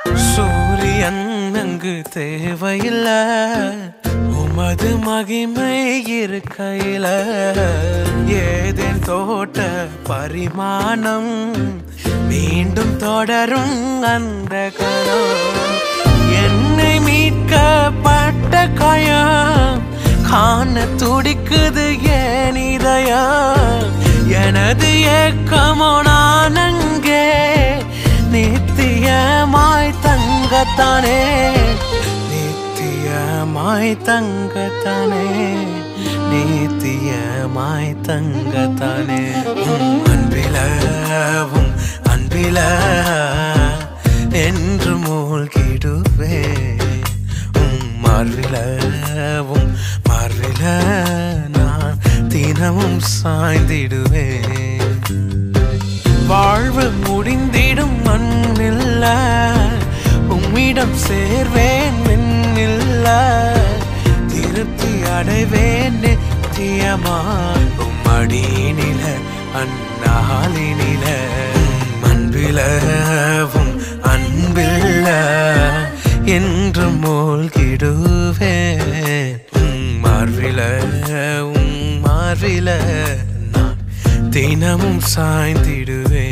சூரியன் அங்கு தேவையில்லை உமது மகிமை இருக்கையில ஏதேன் தோட்ட பரிமாணம் மீண்டும் தொடரும் அந்த கணம் என்னை மீட்கப்பட்ட காயம் காண துடிக்குது ஏன் இதயம் எனது ஏக்கமோ நான் அங்கே நித்தியமாய் தங்கத்தானே நித்தியமாய் தங்கத்தானே நித்தியமாய் தங்கத்தானே உம் அன்பிலவும் அன்பில என்று மூழ்கிடுவே உம் மார்பிலவும் மார்பில நான் தினமும் சாய்ந்திடுவேன் வாழ்வு முடிந்திடும் மண்ணில்ல உம்மிடம் சேர்வேன் மின்னில்ல திருப்தி அடைவேன் நித்தியமாய் உம்மடியினில அந்நாளினில அன்பிலவும் அன்பில்ல என்று மூழ்கிடுவேன் உம் மார்பில உம் மார்பில நான் தினமும் சாய்ந்திடுவேன்